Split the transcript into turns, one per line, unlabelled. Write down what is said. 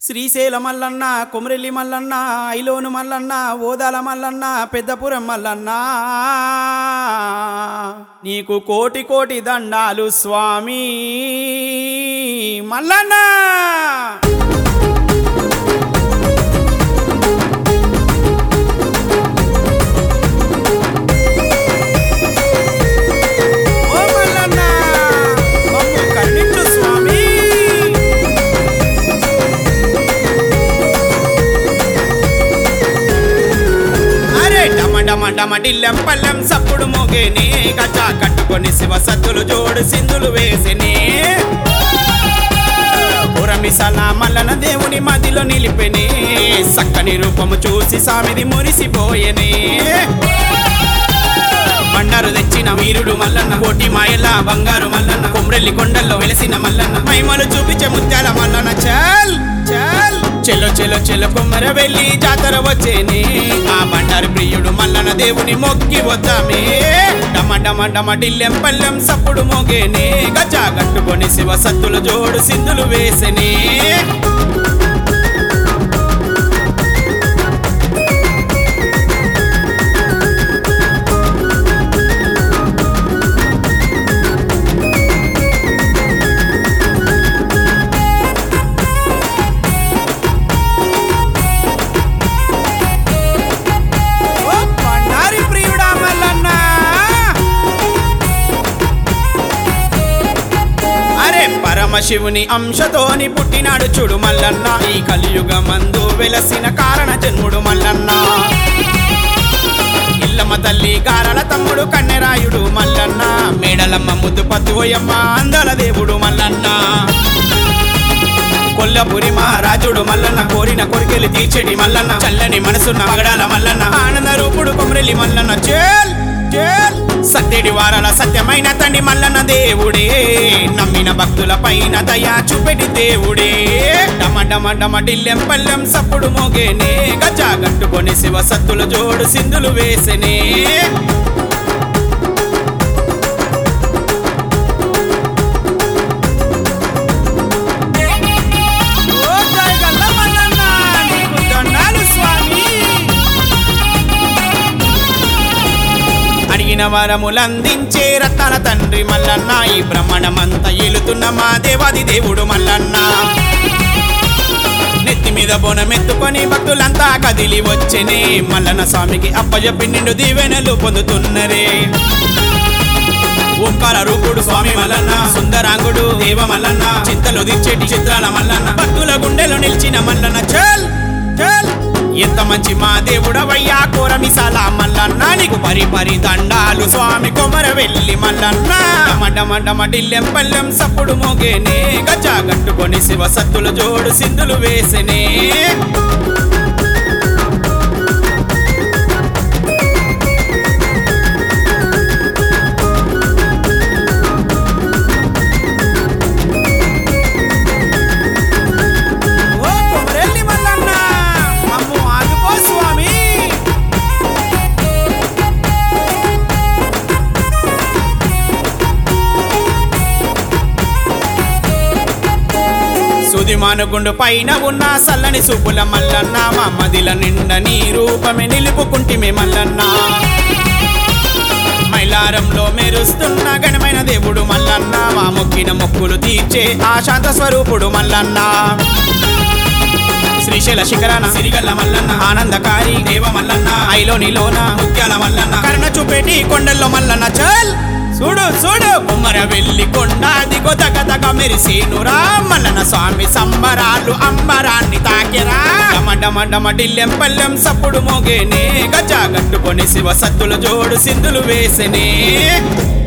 శ్రీశైల మల్లన్న కొమరెల్లి మల్లన్న ఐలోను మల్లన్న ఓదాల మల్లన్న పెద్దపురం మల్లన్న నీకు కోటి కోటి దండాలు స్వామి మల్లన్న ఓ మల్లన్న మమ్ము కరుణించు స్వామి అరే డమ డమ డమ డిల్లెం పల్లెం సప్పుడు మోగేనే గజా కట్టుకొని శివ సత్తులు జోడు సింధులు వేసినే పురమిసల మల్లన దేవుని మదిలో నిలిపెనే సక్కని రూపము చూసి సామిది మురిసిపోయెనే బండారు తెచ్చిన వీరుడు మల్లన్న కోటి మాయల బంగారు మల్లన్న కొమ్రెల్లి కొండల్లో వెలిసిన మల్లన్న మైమలు చూపించే ముత్యాల మల్లన్న చల్ చల్ చెలో చెలో చెలో కొమ్మర వెళ్ళి జాతర వచ్చేనే ఆ బండారు ప్రియుడు మల్లన్న దేవుని మొక్కి వద్దామే డమ డమ డమ డిల్లెం పల్లెం సప్పుడు మోగేనే గజా కట్టుకొని శివ సత్తులు జోడు సింధులు వేసెనే ఓ బండారి ప్రియుడా మల్లన్న అరే పరమశివుని అంశతోని పుట్టినాడు చూడు మల్లన్న ఈ కలియుగమందు వెలసిన కారణ జన్ముడు మల్లన్న ఇల్లమ్మ తల్లి గారల తమ్ముడు కన్నెరాయుడు మల్లన్న మేడలమ్మ ముద్దు పత్తువయ్యమ్మ అందల దేవుడు మల్లన్న కొల్లపురి మహారాజుడు మల్లన్న కోరిన కోరికలు తీర్చెడి మల్లన్న చల్లని మనసున్న మగడాల మల్లన్న ఆనంద రూపుడు కొమరెల్లి మల్లన్న చేల్ చేల్ సత్యడి వారాల సత్యమైన తండ్రి మల్లన్న దేవుడే నమ్మిన భక్తుల పైన దయా చూపెటి దేవుడే డమ డమ డమ డిల్లెం పల్లెం సప్పుడు మోగేనే గజా కట్టుకొని శివ సత్తుల జోడు సింధులు వేసెనే ఓ జయగల్ల మల్లన్న, నీకు దండాలు స్వామి. అడిగిన వరములందించే రత్నాల తండ్రి మల్లన్న ఈ బ్రహ్మణమంతా ఏలుతున్న మా దేవాది దేవుడు మల్లన్న నెత్తి మీద బోనమెత్తుకొని భక్తులంతా కదిలి వచ్చెనే మల్లన్న స్వామికి అప్పజెప్పి నిండు దీవెనలు పొందుతున్నరే ఓంకార రూపుడు స్వామి మల్లన్న సుందరాంగుడు దేవ మల్లన్న చింతలు దిచ్చేటి చిత్రాల మల్లన్న భక్తుల గుండెలో నిలిచిన మల్లన్న చల్ చల్ ఎంత మంచి మా దేవుడవయ్యా కోరమిసాల మల్లన్న నీకు పరి పరి దండాలు స్వామి కొమర వెళ్ళి మల్లన్న డమ డమ డమ డిల్లెం పల్లెం సప్పుడు మోగేనే గజా కట్టుకొని శివ సత్తుల జోడు సింధులు వేసెనే ఓ కొమరెల్లి మల్లన్న మమ్ము ఆదుకో స్వామి సుదిమానుగుండు పైన ఉన్న సల్లని సూపుల మల్లన్న మా మదిల నిండా నీ రూపమే నిలుపుకుంటిమే మల్లన్న మైలారంలో మెరుస్తున్న ఘనమైన దేవుడు మల్లన్న మా మొక్కిన మొక్కులు తీర్చే ఆ శాంత స్వరూపుడు మల్లన్న శ్రీశైల శిఖరాన సిరిగల్ల మల్లన్న ఆనందకారి దేవ మల్లన్న ఐలోనిలోన ముత్యాల మల్లన్న కర్ణ చూపేటి కొండల్లో మల్లన్న చల్ చూడు చూడు కుమ్మర వెళ్ళి కొండ దిగో దగ దగ మెరిసేనురా మల్లన్న స్వామి సంబరాలు అంబరాన్ని తాకెరా డమ డమ డమ డిల్లెం పల్లెం సప్పుడు మోగేనే గజా కట్టుకొని శివ సత్తుల జోడు సింధులు వేసెనే